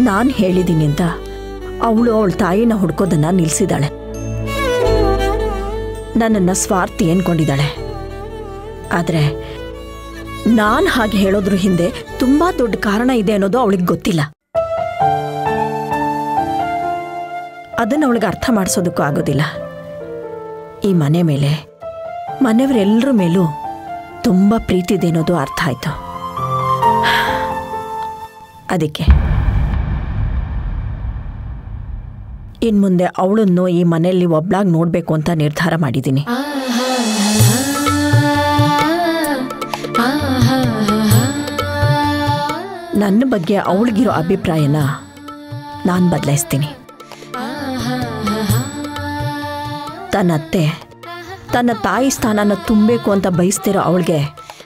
ನಾನು ಹೇಳಿದ್ದೀನಿ ಅಂತ ಅವಳು ಅವಳ ತಾಯಿನ ಹುಡ್ಕೋದನ್ನ ನಿಲ್ಸಿದಾಳೆ ನನ್ನನ್ನು ಸ್ವಾರ್ಥಿ ಅನ್ಕೊಂಡಿದ್ದಾಳೆ ಆದರೆ ನಾನು ಹಾಗೆ ಹೇಳೋದ್ರ ಹಿಂದೆ ತುಂಬಾ ದೊಡ್ಡ ಕಾರಣ ಇದೆ ಅನ್ನೋದು ಅವಳಿಗೆ ಗೊತ್ತಿಲ್ಲ ಅದನ್ನು ಅವಳಿಗೆ ಅರ್ಥ ಮಾಡಿಸೋದಕ್ಕೂ ಆಗೋದಿಲ್ಲ ಈ ಮನೆ ಮೇಲೆ ಮನೆಯವರೆಲ್ಲರ ಮೇಲೂ ತುಂಬ ಪ್ರೀತಿ ಇದೆ ಅನ್ನೋದು ಅರ್ಥ ಆಯ್ತು ಅದಕ್ಕೆ ಇನ್ನು ಮುಂದೆ ಅವಳನ್ನು ಈ ಮನೆಯಲ್ಲಿ ಒಬ್ಳಾಗಿ ನೋಡಬೇಕು ಅಂತ ನಿರ್ಧಾರ ಮಾಡಿದ್ದೀನಿ ನನ್ನ ಬಗ್ಗೆ ಅವಳಿಗಿರೋ ಅಭಿಪ್ರಾಯನ ನಾನು ಬದಲಾಯಿಸ್ತೀನಿ ತನ್ನ ಅತ್ತೆ ತನ್ನ ತಾಯಿ ಸ್ಥಾನನ ತುಂಬಬೇಕು ಅಂತ ಬಯಸ್ತಿರೋ ಅವಳಿಗೆ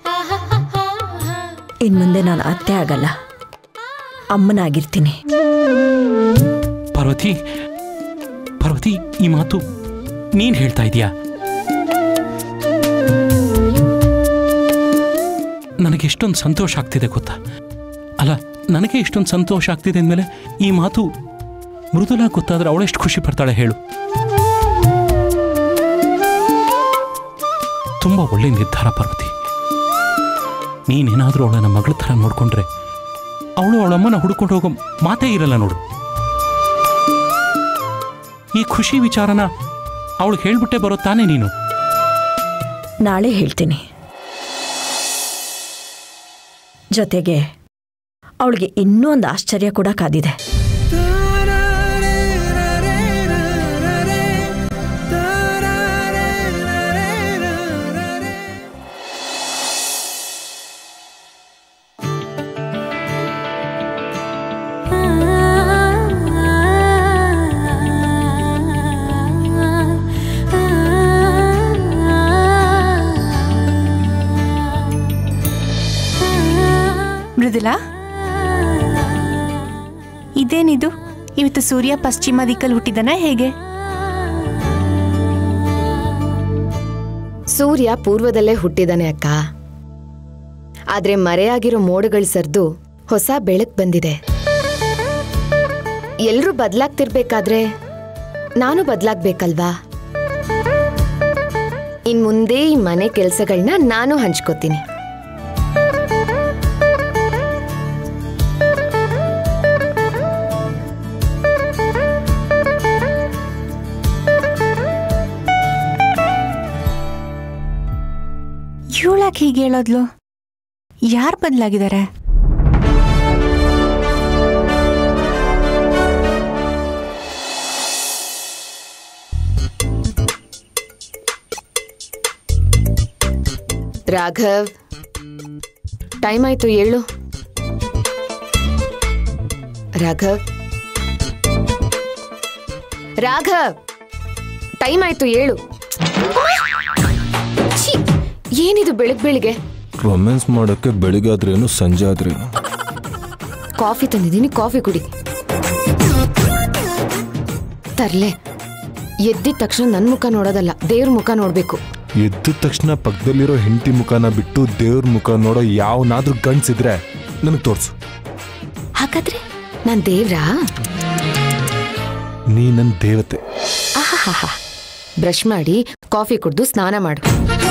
ಇನ್ನು ಮುಂದೆ ನಾನು ಅತ್ತೆ ಆಗಲ್ಲ ಅಮ್ಮನಾಗಿರ್ತೀನಿ ಪಾರ್ವತಿ ಪಾರ್ವತಿ ಈ ಮಾತು ನೀನ್ ಹೇಳ್ತಾ ಇದೀಯಾ ನನಗೆ ಎಷ್ಟೊಂದು ಸಂತೋಷ ಆಗ್ತಿದೆ ಗೊತ್ತಾ ಅಲ್ಲ ನನಗೆ ಎಷ್ಟೊಂದು ಸಂತೋಷ ಆಗ್ತಿದೆ ಅಂದಮೇಲೆ ಈ ಮಾತು ಮೃದುಲ ಗೊತ್ತಾದ್ರೆ ಅವಳೆಷ್ಟು ಖುಷಿ ಪಡ್ತಾಳೆ ಹೇಳು ತುಂಬ ಒಳ್ಳೆ ನಿರ್ಧಾರ ಪಾರ್ವತಿ ನೀನೇನಾದರೂ ಅವಳನ್ನ ಮಗಳ ಥರ ನೋಡ್ಕೊಂಡ್ರೆ ಅವಳು ಅವಳಮ್ಮನ ಹುಡ್ಕೊಂಡು ಹೋಗೋ ಮಾತೇ ಇರಲ್ಲ ನೋಡು ಈ ಖುಷಿ ವಿಚಾರನ ಅವಳು ಹೇಳ್ಬಿಟ್ಟೆ ಬರೋ ತಾನೇ ನೀನು ನಾಳೆ ಹೇಳ್ತೀನಿ ಜೊತೆಗೆ ಅವಳಿಗೆ ಇನ್ನೂ ಒಂದು ಆಶ್ಚರ್ಯ ಕೂಡ ಕಾದಿದೆ ಮೃದುಲಾ ಇದೇನಿದು ಇವತ್ತು ಸೂರ್ಯ ಪಶ್ಚಿಮ ದಿಕ್ಕಲ್ಲಿ ಹುಟ್ಟಿದನ ಹೇಗೆ ಸೂರ್ಯ ಪೂರ್ವದಲ್ಲೇ ಹುಟ್ಟಿದಾನೆ ಅಕ್ಕ ಆದ್ರೆ ಮರೆಯಾಗಿರೋ ಮೋಡಗಳು ಸರ್ದು ಹೊಸ ಬೆಳಕ್ ಬಂದಿದೆ ಎಲ್ರೂ ಬದ್ಲಾಗ್ತಿರ್ಬೇಕಾದ್ರೆ ನಾನು ಬದ್ಲಾಗ್ಬೇಕಲ್ವಾ ಇನ್ ಮುಂದೆ ಈ ಮನೆ ಕೆಲ್ಸಗಳನ್ನ ನಾನು ಹಂಚ್ಕೋತೀನಿ ಇವಳಾಕೆ ಹೀಗೆ ಹೇಳೋದ್ಲು ಯಾರು ಬದಲಾಗಿದ್ದಾರೆ ರಾಘವ್ ಟೈಮ್ ಆಯ್ತು ಏಳು ರಾಘವ್ ರಾಘವ್ ಟೈಮ್ ಆಯ್ತು ಏಳು ಛೀ, ಏನಿದು ಬೆಳಗ್ ಬೆಳಿಗ್ಗೆ ರೊಮ್ಯಾನ್ಸ್ ಮಾಡೋಕ್ಕೆ ಬೆಳಿಗಾದ್ರೇನು ಸಂಜೆ ಆದ್ರೇನು ಕಾಫಿ ತಂದಿದ್ದೀನಿ ಕಾಫಿ ಕುಡಿ ತರ್ಲೆ ಎದ್ದಿದ ತಕ್ಷಣ ನನ್ ಮುಖ ನೋಡೋದಲ್ಲ ದೇವ್ರ ಮುಖ ನೋಡ್ಬೇಕು ಎದ್ದ ತಕ್ಷಣ ಪಕ್ಕದಲ್ಲಿರೋ ಹೆಂಡತಿ ಮುಖನ ಬಿಟ್ಟು ದೇವ್ರ ಮುಖ ನೋಡೋ ಯಾವನಾದ್ರೂ ಗಂಡ್ಸಿದ್ರೆ ನನಗೆ ತೋರ್ಸು ಹಾಗಾದ್ರೆ ನಾನ್ ದೇವ್ರಾ ನೀ ನನ್ನ ದೇವತೆ ಆಹಾಹಾ ಬ್ರಷ್ ಮಾಡಿ ಕಾಫಿ ಕುಡ್ದು ಸ್ನಾನ ಮಾಡು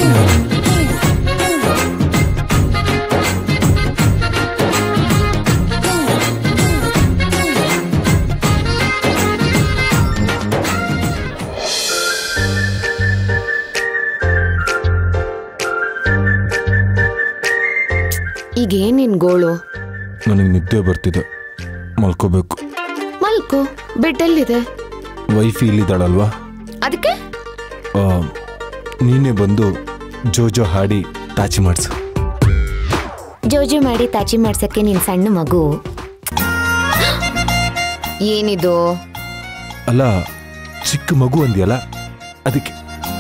ಈಗೇನ್ ನಿನ್ ಗೋಳು ನನಗೆ ನಿದ್ದೆ ಬರ್ತಿದೆ ಮಲ್ಕೋಬೇಕು ಮಲ್ಕು ಬೆಡ್ ಎಲ್ಲಿದೆ ವೈಫಿ ಇಲ್ಲಿದ್ದಾಳಲ್ವಾ ಅದಕ್ಕೆ ಆ, ನೀನೇ ಬಂದು ಜೋಜೋ ಹಾಡಿ ತಾಚಿ ಮಾಡಿಸು ಜೋಜು ಮಾಡಿ ತಾಚಿ ಮಾಡ್ಸಕ್ಕೆ ನಿನ್ ಸಣ್ಣ ಮಗು ಏನಿದು ಅಲ್ಲ ಚಿಕ್ಕ ಮಗು ಅಂದ್ಯಲ್ಲ ಅದಕ್ಕೆ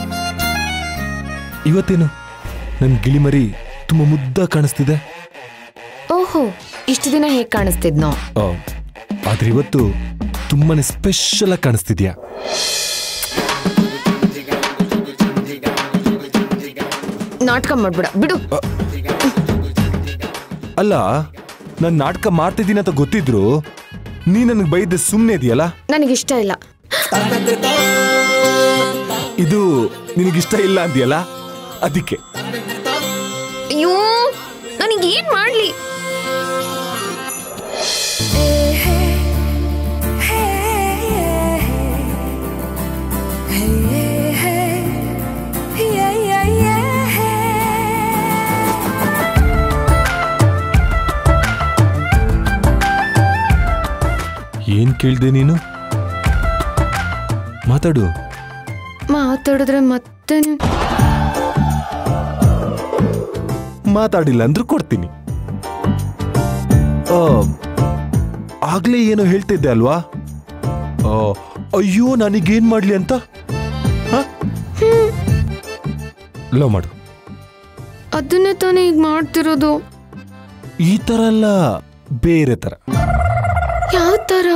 ಇವತ್ತೇನು ನನ್ನ ಗಿಳಿಮರಿ ತುಂಬ ಮುದ್ದ ಕಾಣಿಸ್ತಿದೆ ಓಹೋ ಇಷ್ಟು ದಿನ ಹೇಗ್ ಕಾಣಿಸ್ತಿದ್ನೋ ಆ, ಆದ್ರೆ ಇವತ್ತು ತುಂಬಾನೇ ಸ್ಪೆಷಲ್ ಆಗಿ ಕಾಣಿಸ್ತಿದ್ಯಾ ನಾಟಕ ಮಾಡ್ಬಿಡ ಬಿಡು ಅಲ್ಲ ನಾನು ನಾಟಕ ಮಾಡ್ತಿದ್ದೀನಿ ಅಂತ ಗೊತ್ತಿದ್ರು ನೀ ನನಗೆ ಬೈದ ಸುಮ್ಮನೆ ಇದೆಯಲ್ಲ ನನಗಿಷ್ಟ ಇಲ್ಲ ಇದು ನಿನಗಿಷ್ಟ ಇಲ್ಲ ಅಂದ್ಯಲ್ಲ ಅದಕ್ಕೆ ಅಯ್ಯೋ ನನಗೆ ಏನ್ ಮಾಡ್ಲಿ ಏನ್ ಕೇಳ್ದೆ ನೀನು ಮಾತಾಡು ಮಾತಾಡಿದ್ರೆ ಮತ್ತೆ ಮಾತಾಡಿಲ್ಲ ಅಂದ್ರೂ ಕೊಡ್ತೀನಿ ಆ, ಆಗ್ಲೇ ಏನೋ ಹೇಳ್ತಿದ್ದೆ ಅಲ್ವಾ ಆ, ಅಯ್ಯೋ ನನಗೇನ್ ಮಾಡ್ಲಿ ಅಂತ ಲವ್ ಮಾಡು ಅದನ್ನೇ ತಾನೇ ಈಗ ಮಾಡ್ತಿರೋದು ಈ ತರ ಅಲ್ಲ ಬೇರೆ ತರ ಯಾವ ತರ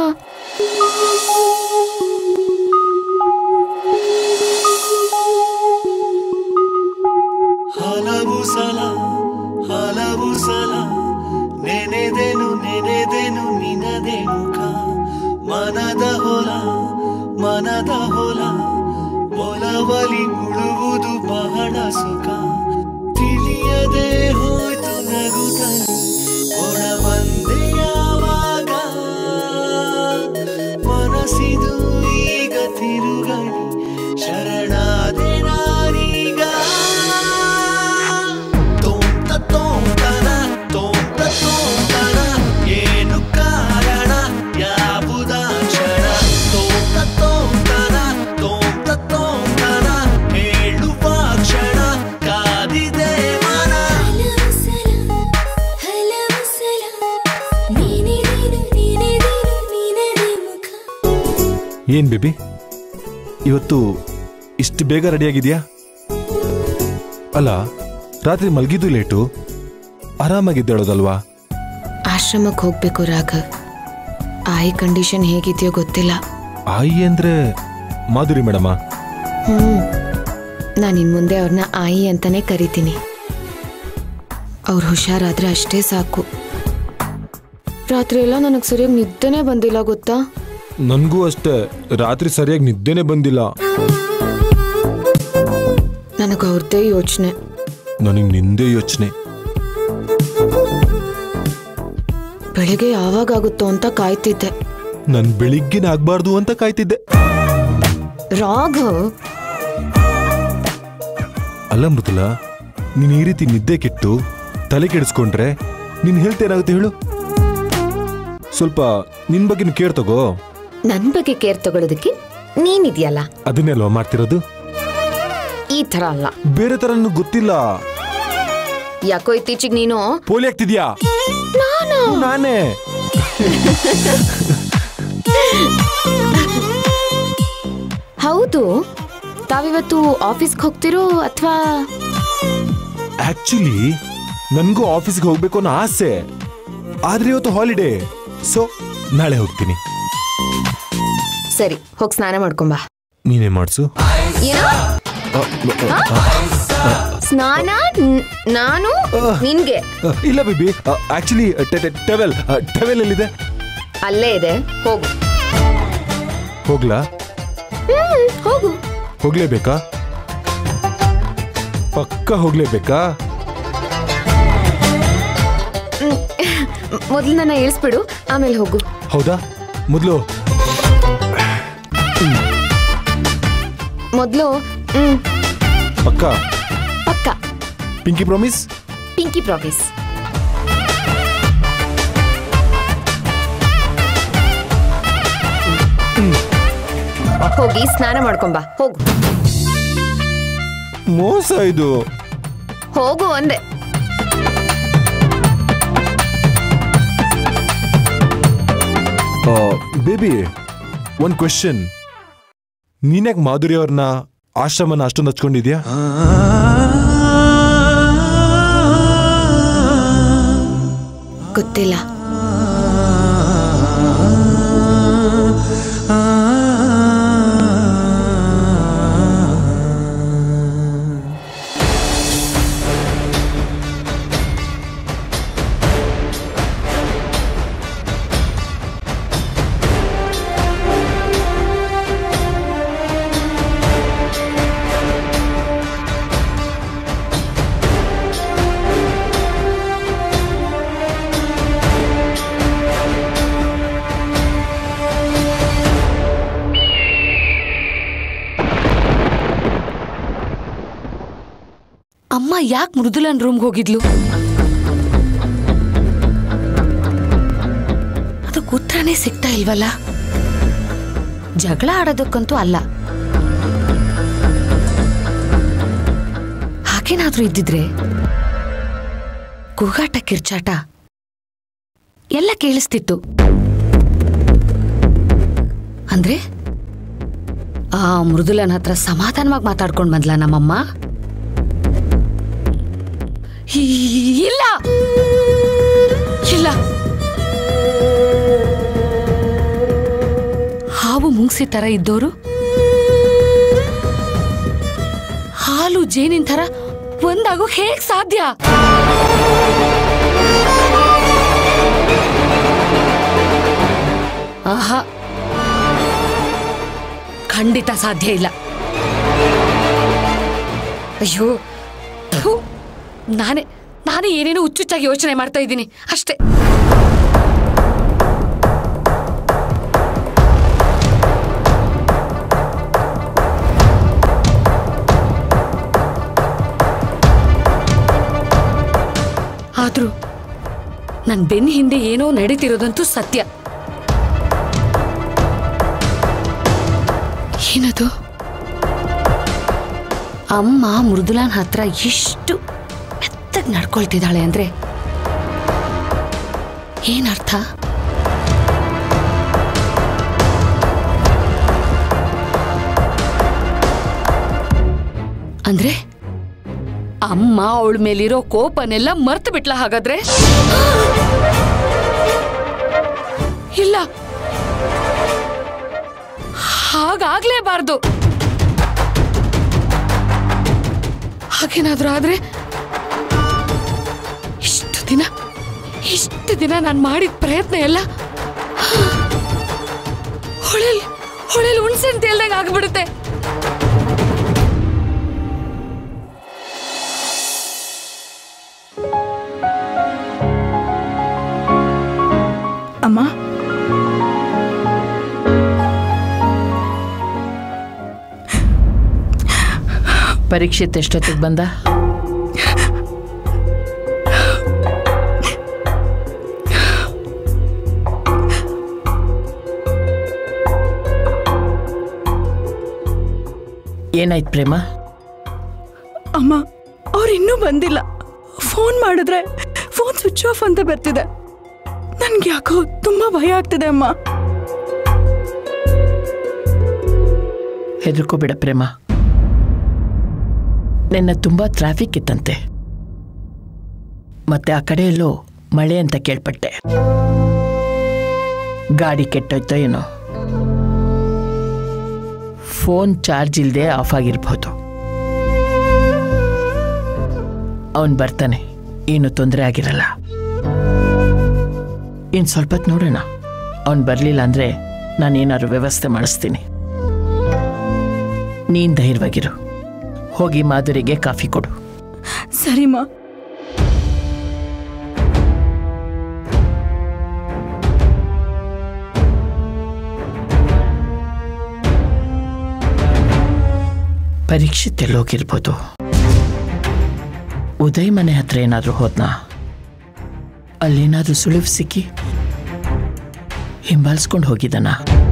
ಹಲವು ಸಲ ಹಲವು ಸಲ ನೆನೆದೆನು ನೆನೆದೆನು ನಿನದೆ ಮುಖ ಮನದ ಹೊಲ ಮನದ ಹೊಲ ಒಲವಲಿ ಮುಳುವುದು ಬಹಳ ಸುಖ ತಿಳಿಯದೆ ಹೋಯ್ತು ನಗುತ್ತಲಿ ಒಳ ಬಂದೆ ಯಾವಾಗ ಮನಸ್ಸಿದು ಈಗ ತಿರುಗಲಿ ಶರಣಾದೆ ನಾನೀಗ ತೋಂತ ತೋಂತನ ತೋಂತ ತೋಂತನ ಏನು ಕಾರಣ ಯಾವುದ ಕ್ಷಣ ತೋಂತ ತೋಂತನ ತೋಂತ ತೋಂತನ ಹೇಳುವ ಕ್ಷಣ ಕಾದಿದೆ ಮನ ಹಲವು ಸಲ ಹಲವು ಸಲ ನೀನೆದೇನು ನೀನೆದೇನು ನೀನದೇ ಮುಖ ಏನ್ ಬೇಬಿ ಇವತ್ತು ಇಷ್ಟು ಬೇಗ ರೆಡಿಯಾಗಿದ್ಯಾ ಅಲ್ಲ ರಾತ್ರಿ ಮಲ್ಗಿದ್ದು ಲೇಟು ಆರಾಮಾಗಿದ್ದೇಳೋದಲ್ವಾ ಆಶ್ರಮಕ್ಕೆ ಹೋಗ್ಬೇಕು ರಾಘವ್ ಆಯಿ ಕಂಡೀಷನ್ ಹೇಗಿದೆಯೋ ಗೊತ್ತಿಲ್ಲ ಆಯಿ ಅಂದ್ರೆ ಮಾಧುರಿ ಮೇಡಮ ಹ್ಮ್ ನಾನು ಇನ್ ಮುಂದೆ ಅವ್ರನ್ನ ಆಯಿ ಅಂತಾನೆ ಕರಿತೀನಿ ಅವ್ರು ಹುಷಾರಾದ್ರೆ ಅಷ್ಟೇ ಸಾಕು ರಾತ್ರಿ ಎಲ್ಲ ನನಗೆ ಸರಿಯಾಗಿ ನಿದ್ದೆನೇ ಬಂದಿಲ್ಲ ಗೊತ್ತಾ ನನಗೂ ಅಷ್ಟೇ ರಾತ್ರಿ ಸರಿಯಾಗಿ ನಿದ್ದೆನೆ ಬಂದಿಲ್ಲ ನನಗೆ ಅವ್ರದ್ದೇ ಯೋಚನೆ ನನಗೆ ನಿಂದೆ ಯೋಚನೆ ಬೆಳಿಗ್ಗೆ ಯಾವಾಗಾಗುತ್ತೋ ಅಂತ ಕಾಯ್ತಿದ್ದೆ ನನ್ ಬೆಳಿಗ್ಗೆನೆ ಆಗ್ಬಾರ್ದು ಅಂತ ಕಾಯ್ತಿದ್ದೆ ರಾಘವ್ ಅಲ್ಲ ಮೃದುಲ ನೀನ್ ಈ ರೀತಿ ನಿದ್ದೆ ಕೆಟ್ಟು ತಲೆ ಕೆಡಿಸ್ಕೊಂಡ್ರೆ ನಿನ್ ಹೆಲ್ತ್ ಏನಾಗುತ್ತೆ ಹೇಳು ಸ್ವಲ್ಪ ನಿನ್ ಬಗ್ಗೆ ಕೇರ್ ತಗೋ ನನ್ ಬಗ್ಗೆ ಕೇರ್ ತಗೊಳ್ಳೋದಕ್ಕೆ ನೀನಿದ್ಯಲ್ಲ ಅದನ್ನೇ ಅಲ್ವಾ ಮಾಡ್ತಿರೋದು ಈ ತರ ಅಲ್ಲ ಬೇರೆ ತರ ನನಗ್ ಗೊತ್ತಿಲ್ಲ ಯಾಕೋ ಇತ್ತೀಚೆಗೆ ನೀನು ಪೋಲಿ ಆಗ್ತಿದ್ಯಾ ನಾನೇ ಹೌದು ತಾವಿವತ್ತು ಆಫೀಸ್ಗೆ ಹೋಗ್ತಿರೋ ಅಥವಾ ಆಕ್ಚುಲಿ ನನ್ಗೂ ಆಫೀಸ್ಗೆ ಹೋಗ್ಬೇಕು ಅನ್ನೋ ಆಸೆ ಆದ್ರೆ ಇವತ್ತು ಹಾಲಿಡೇ ಸೊ ನಾಳೆ ಹೋಗ್ತೀನಿ ಸರಿ ಹೋಗಿ ಸ್ನಾನ ಮಾಡ್ಕೊಂಬಾ ನೀನೇ ಮಾಡ್ಸು ಏನೋ ಸ್ನಾನ ನ್- ನಾನು ನಿನ್ಗೆ ಅ, ಇಲ್ಲ ಬೇಬಿ ಆಕ್ಚುಲಿ ಟೆವೆಲ್ ಟೆವೆಲ್ ಎಲ್ಲಿದೆ ಅಲ್ಲೇ ಇದೆ ಹೋಗು ಹೋಗ್ಲಾ ಹ್ಮ್, ಹೋಗು ಹೋಗ್ಲೇಬೇಕಾ ಪಕ್ಕ ಹೋಗ್ಲೇಬೇಕಾ ಮೊದಲು ನನ್ನ ಇಳಿಸ್ಬಿಡು ಆಮೇಲೆ ಹೋಗು ಹೌದಾ ಮೊದಲು ಮೊದಲು ಹ್ಮ್ ಪಕ್ಕ ಪಕ್ಕ ಪಿಂಕಿ ಪ್ರಾಮಿಸ್ ಪಿಂಕಿ ಪ್ರಾಮಿಸ್ ಹೋಗಿ ಸ್ನಾನ ಮಾಡ್ಕೊಂಬಾ ಹೋಗು ಮೋಸ ಇದು ಹೋಗು ಅಂದೆ ಬೇಬಿ ಒಂದ್ ಕ್ವೆಶನ್ ನೀನ್ಯಾಕ್ ಮಾಧುರಿ ಅವ್ರನ್ನ ಆಶ್ರಮನ ಅಷ್ಟೊಂದು ಹಚ್ಕೊಂಡಿದ್ಯಾ ಗೊತ್ತಿಲ್ಲ ಅಮ್ಮ ಯಾಕೆ ಮೃದುಲನ್ ರೂಮ್ಗೆ ಹೋಗಿದ್ಲು ಅದಕ್ಕೆ ಉತ್ತರನೇ ಸಿಗ್ತಾ ಇಲ್ವಲ್ಲ ಜಗಳ ಆಡೋದಕ್ಕಂತೂ ಅಲ್ಲ ಹಾಗೇನಾದ್ರೂ ಇದ್ದಿದ್ರೆ ಕೂಗಾಟ ಕಿರ್ಚಾಟ ಎಲ್ಲ ಕೇಳಿಸ್ತಿತ್ತು ಅಂದ್ರೆ ಆ ಮೃದುಲನ ಹತ್ರ ಸಮಾಧಾನವಾಗಿ ಮಾತಾಡ್ಕೊಂಡು ಬಂದ್ಲ ನಮ್ಮಮ್ಮ ಈ- ಇಲ್ಲ ಇಲ್ಲ ಹಾವು ಮುಂಗ್ಸಿ ತರ ಇದ್ದೋರು ಹಾಲು ಜೇನಿನ ತರ ಒಂದಾಗೋ ಹೇಗ್ ಸಾಧ್ಯ ಆಹಾ ಖಂಡಿತ ಸಾಧ್ಯ ಇಲ್ಲ ಅಯ್ಯೋ ಥು, ನಾನೇ ನಾನೇ ಏನೇನೋ ಹುಚ್ಚುಚ್ಚಾಗಿ ಯೋಚನೆ ಮಾಡ್ತಾ ಇದ್ದೀನಿ ಅಷ್ಟೇ ಆದ್ರೂ ನನ್ ಬೆನ್ನ ಹಿಂದೆ ಏನೋ ನಡೀತಿರೋದಂತೂ ಸತ್ಯ ಏನದು ಅಮ್ಮ ಮೃದುಲಾನ್ ಹತ್ರ ಎಷ್ಟು ಮೆತ್ತಗ್ ನಡ್ಕೊಳ್ತಿದ್ದಾಳೆ ಅಂದ್ರೆ ಏನರ್ಥ ಅಂದ್ರೆ ಅಮ್ಮ ಅವಳ ಮೇಲಿರೋ ಕೋಪನೆಲ್ಲ ಮರ್ತು ಬಿಟ್ಲ ಹಾಗಾದ್ರೆ ಇಲ್ಲ ಹಾಗಾಗ್ಲೇಬಾರ್ದು ಹಾಗೇನಾದ್ರೂ ಆದ್ರೆ ಇಷ್ಟು ದಿನ ಇಷ್ಟು ದಿನ ನಾನು ಮಾಡಿದ ಪ್ರಯತ್ನ ಎಲ್ಲ ಹೊಳೆಲ್ ಹೊಳೆಲ್ ಹುಣ್ಸೆನ್ ತೇಲ್ದಂಗೆ ಆಗ್ಬಿಡುತ್ತೆ ಅಮ್ಮ ಪರೀಕ್ಷಿತ್ ಎಷ್ಟೊತ್ತಿಗೆ ಬಂದ ಏನಾಯ್ತು ಪ್ರೇಮ ಅಮ್ಮ ಅವ್ರು ಇನ್ನೂ ಬಂದಿಲ್ಲ ಫೋನ್ ಮಾಡಿದ್ರೆ ಫೋನ್ ಸ್ವಿಚ್ ಆಫ್ ಅಂತ ಬರ್ತಿದೆ ನನ್ಗೆ ಯಾಕೋ ತುಂಬಾ ಭಯ ಆಗ್ತಿದೆ ಅಮ್ಮ ಹೆದರ್ಕೋಬೇಡ ಪ್ರೇಮ ನಿನ್ನ ತುಂಬ ಟ್ರಾಫಿಕ್ ಇತ್ತಂತೆ ಮತ್ತೆ ಆ ಕಡೆಯಲ್ಲೋ ಮಳೆ ಅಂತ ಕೇಳ್ಪಟ್ಟೆ ಗಾಡಿ ಕೆಟ್ಟೋಯ್ತೋ ಏನೋ ಫೋನ್ ಚಾರ್ಜ್ ಇಲ್ಲದೆ ಆಫ್ ಆಗಿರ್ಬೋದು ಅವನು ಬರ್ತಾನೆ ಏನು ತೊಂದರೆ ಆಗಿರಲ್ಲ ಇನ್ನು ಸ್ವಲ್ಪ ಹೊತ್ತು ನೋಡೋಣ ಅವನು ಬರಲಿಲ್ಲ ಅಂದರೆ ನಾನೇನಾದ್ರು ವ್ಯವಸ್ಥೆ ಮಾಡಿಸ್ತೀನಿ ನೀನ್ ಧೈರ್ಯವಾಗಿರು ಹೋಗಿ ಮಾಧುರಿಗೆ ಕಾಫಿ ಕೊಡು ಸರಿಮ್ಮ ಪರೀಕ್ಷಿತ್ ಎಲ್ಲೋಗಿರ್ಬೋದು ಉದಯ್ ಮನೆ ಹತ್ರ ಏನಾದರೂ ಹೋದ್ನಾ ಅಲ್ಲೇನಾದ್ರೂ ಸುಳಿವು ಸಿಕ್ಕಿ ಹಿಂಬಾಲಿಸ್ಕೊಂಡು ಹೋಗಿದ್ದಾನ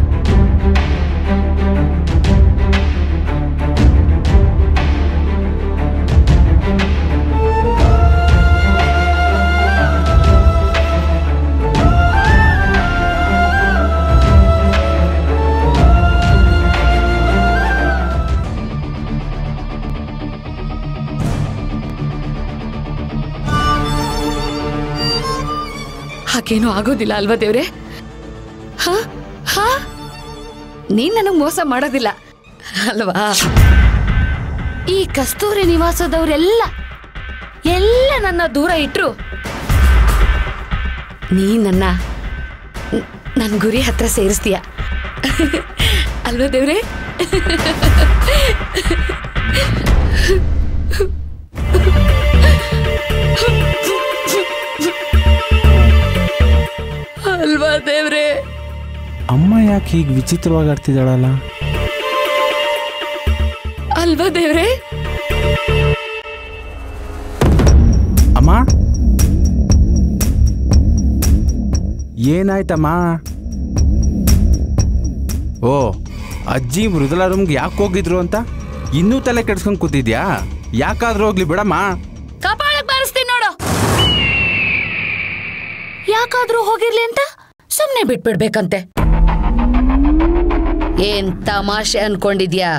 ಹಾಗೇನೂ ಆಗೋದಿಲ್ಲ ಅಲ್ವಾ ದೇವ್ರೆ ಹಾ ಹಾ ನೀನ್ ನನಗ್ ಮೋಸ ಮಾಡೋದಿಲ್ಲ ಅಲ್ವಾ ಈ ಕಸ್ತೂರಿ ನಿವಾಸದವರೆಲ್ಲ ಎಲ್ಲ ನನ್ನ ದೂರ ಇಟ್ರು ನೀ ನನ್ನ ನ್- ನನ್ ಗುರಿ ಹತ್ರ ಸೇರಿಸ್ತೀಯ ಅಲ್ವಾ ದೇವ್ರೆ ಅಲ್ವಾ ದೇವ್ರೆ ಅಮ್ಮ ಯಾಕೆ ಹೀಗೆ ವಿಚಿತ್ರವಾಗಿ ಆಡ್ತಿದ್ದಾಳಲ್ಲ ಅಲ್ವಾ ದೇವ್ರೆ ಅಮ್ಮ ಏನಾಯ್ತಮ್ಮ ಓ ಅಜ್ಜಿ ಮೃದುಲಾ ರೂಮ್ಗೆ ಯಾಕೆ ಹೋಗಿದ್ರು ಅಂತ ಇನ್ನೂ ತಲೆ ಕೆಡ್ಸ್ಕೊಂಡು ಕೂತಿದ್ಯಾ ಯಾಕಾದ್ರೂ ಹೋಗ್ಲಿ ಬಿಡಮ್ಮ ಕಪಾಳಕ್ ಬಾರಿಸ್ತೀನಿ ನೋಡು ಯಾಕಾದ್ರೂ ಹೋಗಿರ್ಲಿ ಅಂತ ಸುಮ್ನೆ ಬಿಟ್ಬಿಡ್ಬೇಕಂತೆ ಏನ್ ತಮಾಷೆ ಅನ್ಕೊಂಡಿದ್ಯಾ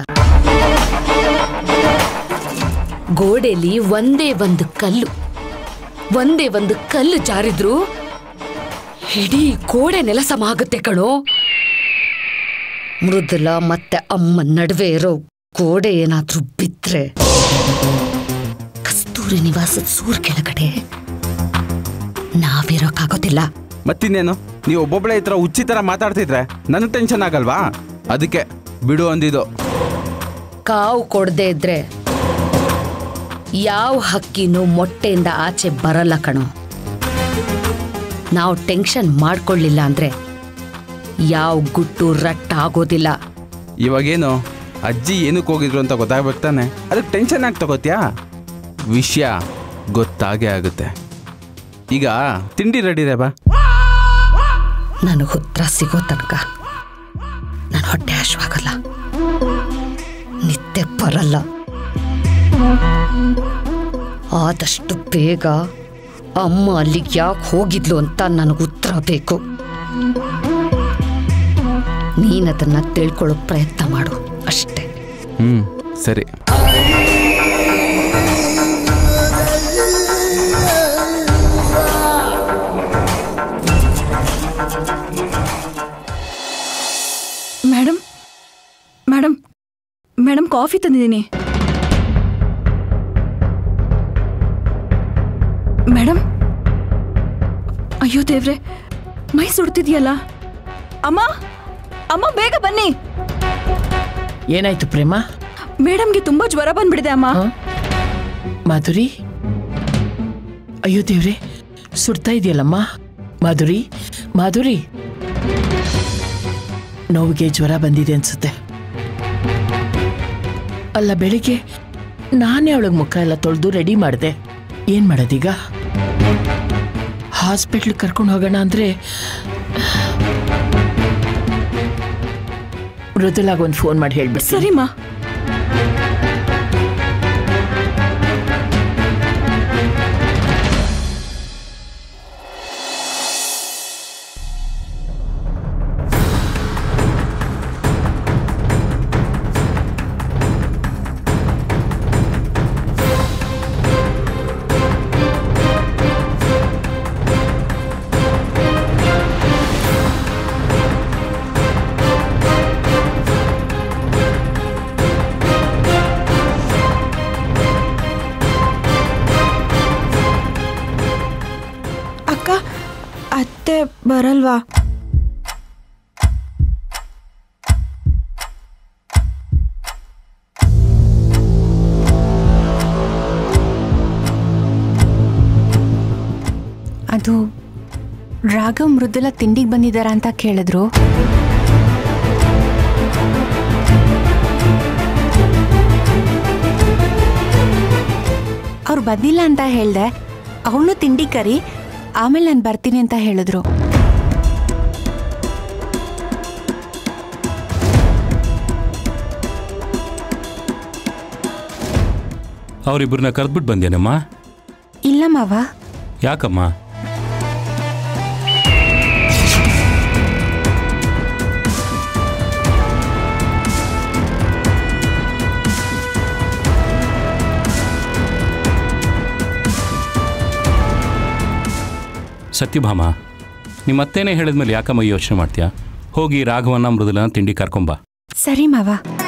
ಗೋಡೆಲಿ ಒಂದೇ ಒಂದು ಕಲ್ಲು ಒಂದೇ ಒಂದು ಕಲ್ಲು ಜಾರಿದ್ರು ಇಡೀ ಗೋಡೆ ನೆಲ ಸಮ ಆಗುತ್ತೆ ಕಣೋ ಮೃದುಲ ಮತ್ತೆ ಅಮ್ಮ ನಡುವೆ ಇರೋ ಗೋಡೆ ಏನಾದ್ರೂ ಬಿದ್ರೆ ಕಸ್ತೂರಿ ನಿವಾಸದ ಸೂರ್ ಕೆಳಗಡೆ ನಾವಿರೋಕ್ಕಾಗೋದಿಲ್ಲ ಮತ್ತಿನ್ನೇನು ನೀವು ಒಬ್ಬೊಬ್ಬಳೆ ಈ ಥರ ಹುಚ್ಚಿ ಥರ ಮಾತಾಡ್ತಿದ್ರೆ ನನಗೆ ಟೆನ್ಷನ್ ಆಗಲ್ವಾ ಅದಕ್ಕೆ ಬಿಡು ಅಂದಿದ್ದು ಕಾವು ಕೊಡದೆ ಇದ್ರೆ ಯಾವ ಹಕ್ಕಿನೂ ಮೊಟ್ಟೆಯಿಂದ ಆಚೆ ಬರಲ್ಲ ಕಣೋ ನಾವು ಟೆನ್ಷನ್ ಮಾಡ್ಕೊಳ್ಳಿಲ್ಲ ಅಂದ್ರೆ ಯಾವ ಗುಟ್ಟು ರಟ್ಟ ಆಗೋದಿಲ್ಲ ಇವಾಗೇನು ಅಜ್ಜಿ ಏನಕ್ಕೆ ಹೋಗಿದ್ರು ಅಂತ ಗೊತ್ತಾಗ್ಬೇಕು ತಾನೆ ಅದಕ್ಕೆ ಟೆನ್ಷನ್ ಆಗಿ ತಗೋತ್ಯಾ ವಿಷಯ ಗೊತ್ತಾಗೇ ಆಗುತ್ತೆ ಈಗ ತಿಂಡಿ ರೆಡಿ ಇದೆ ಬಾ ನನಗೆ ಉತ್ತರ ಸಿಗೋ ತನಕ ನನ್ನ ಹೊಟ್ಟೆ ಹಶ್ವಾಗಲ್ಲ ನಿದ್ದೆ ಬರಲ್ಲ ಆದಷ್ಟು ಬೇಗ ಅಮ್ಮ ಅಲ್ಲಿಗೆ ಯಾಕೆ ಹೋಗಿದ್ಲು ಅಂತ ನನಗೆ ಉತ್ತರ ಬೇಕು ನೀನದನ್ನ ತಿಳ್ಕೊಳ್ಳೋ ಪ್ರಯತ್ನ ಮಾಡು ಅಷ್ಟೇ ಹ್ಞೂ ಸರಿ ಮೇಡಮ್ ಮೇಡಮ್ ಮೇಡಮ್ ಕಾಫಿ ತಂದಿದ್ದೀನಿ ಮೇಡಮ್ ಅಯ್ಯೋ ದೇವ್ರೆ ಮೈ ಸುಡ್ತಿದ್ಯಲ್ಲ ಅಮ್ಮ ಅಮ್ಮ ಬೇಗ ಬನ್ನಿ ಏನಾಯ್ತು ಪ್ರೇಮ ಮೇಡಮ್ಗೆ ತುಂಬಾ ಜ್ವರ ಬಂದ್ಬಿಡಿದೆ ಅಮ್ಮ ಹ? ಮಾಧುರಿ ಅಯ್ಯೋ ದೇವ್ರೆ ಸುಡ್ತಾ ಇದೆಯಲ್ಲಮ್ಮ ಮಾಧುರಿ ಮಾಧುರಿ ನೋವಿಗೆ ಜ್ವರ ಬಂದಿದೆ ಅನ್ಸುತ್ತೆ ಅಲ್ಲ ಬೆಳಿಗ್ಗೆ ನಾನೇ ಅವಳಿಗೆ ಮುಖ ಎಲ್ಲ ತೊಳೆದು ರೆಡಿ ಮಾಡಿದೆ ಏನ್ ಮಾಡೋದೀಗ ಹಾಸ್ಪಿಟ್ಲ್ ಕರ್ಕೊಂಡು ಹೋಗೋಣ ಅಂದ್ರೆ ಮೃದುಲಾಗ ಒಂದು ಫೋನ್ ಮಾಡಿ ಹೇಳ್ಬಿಡ್ತೀನಿ ಸರಿಮಾ ಅಕ್ಕ ಅತ್ತೆ ಬರಲ್ವಾ ಅದು ರಾಘವ್ ಮೃದುಲ ತಿಂಡಿಗೆ ಬಂದಿದ್ದಾರ ಅಂತ ಕೇಳಿದ್ರು ಅವ್ರು ಬಂದಿಲ್ಲ ಅಂತ ಹೇಳ್ದೆ ಅವಳು ತಿಂಡಿ ಕರಿ ಆಮೇಲೆ ನಾನು ಬರ್ತೀನಿ ಅಂತ ಹೇಳಿದ್ರು ಅವರಿಬ್ಬರನ್ನ ಕರೆದ್ಬಿಟ್ಟು ಬಂದೇನಮ್ಮ ಇಲ್ಲ ಮಾವ ಯಾಕಮ್ಮ ಸತ್ಯಭಾಮ ನಿಮ್ಮ ಅತ್ತೇನೆ ಹೇಳಿದ್ಮೇಲೆ ಯಾಕಮ್ಮ ಯೋಚನೆ ಮಾಡ್ತೀಯಾ ಹೋಗಿ ರಾಘವನ್ನ ಮೃದುಲನ ತಿಂಡಿ ಕರ್ಕೊಂಬಾ ಸರಿ ಮಾವ